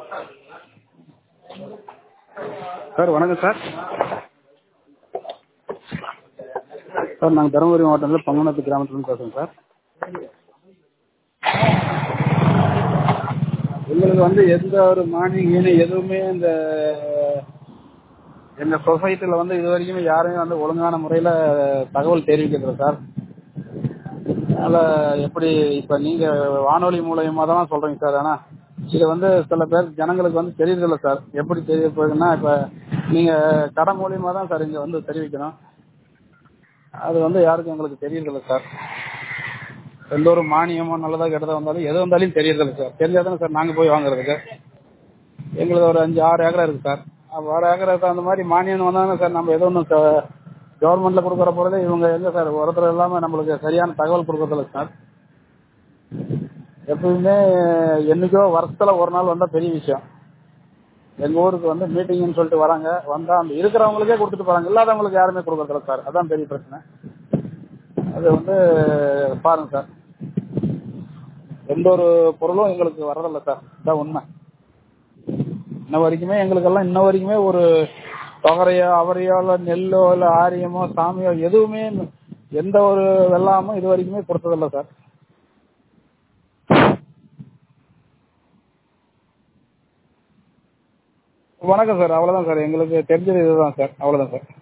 sir வணக்கம் sir sir நாங்கள் தருமபுரி மாவட்டத்தில் பங்குனத்து கிராமத்துலேருந்து பேசுகிறோம் சார் எங்களுக்கு வந்து எந்த ஒரு மானியம் கீனியம் எதுவுமே இந்த எங்கள் சொசைட்டியில் வந்து இது வரைக்குமே யாருமே வந்து ஒழுங்கான முறையில் தகவல் தெரிவிக்கிறது சார் அதனால் எப்படி இப்போ நீங்கள் வானொலி மூலயமா தான் சொல்கிறீங்க சார் ஆனால் இது வந்து சில பேர் ஜனங்களுக்கு வந்து தெரியறதில்ல சார் எப்படி தெரிய போகுதுன்னா இப்போ நீங்கள் கடை மூலியமாக தான் சார் இங்கே வந்து தெரிவிக்கணும் அது வந்து யாருக்கும் எங்களுக்கு தெரியறதில்ல சார் எந்த ஒரு மானியமோ நல்லதா கெட்டதா வந்தாலும் எது வந்தாலும் தெரியறதில்ல சார் தெரிஞ்சா தானே சார் நாங்கள் போய் வாங்குறதுக்கு எங்களுக்கு ஒரு அஞ்சு ஆறு ஏக்கரா இருக்கு சார் அப்போ ஆறு ஏக்கருக்கு அந்த மாதிரி மானியம் வந்தாலும் சார் நம்ம எது ஒன்றும் கவர்மெண்ட்ல கொடுக்குற பொருளே இவங்க எங்க சார் ஒருத்தர் இல்லாமல் நம்மளுக்கு சரியான தகவல் கொடுக்கறதில்ல சார் எப்பவுமே என்னைக்கோ வருஷத்துல ஒரு நாள் வந்தால் பெரிய விஷயம் எங்கள் ஊருக்கு வந்து மீட்டிங்னு சொல்லிட்டு வராங்க வந்தால் அந்த இருக்கிறவங்களுக்கே கொடுத்துட்டு போகிறாங்க இல்லாதவங்களுக்கு யாருமே கொடுக்கறதில்ல சார் அதான் பெரிய பிரச்சனை அது வந்து பாருங்க சார் எந்த ஒரு பொருளும் எங்களுக்கு வரதில்லை சார் இதான் உண்மை இன்ன வரைக்குமே எங்களுக்கெல்லாம் இன்ன வரைக்குமே ஒரு தொகரையோ அவரையோ இல்லை நெல்லோ இல்லை ஆரியமோ சாமியோ எதுவுமே எந்த ஒரு வெள்ளாமும் இது வரைக்குமே கொடுத்ததில்ல சார் வணக்கம் சார் அவ்வளோதான் சார் எங்களுக்கு தெரிஞ்சது இதுதான் சார் அவ்வளோதான் சார்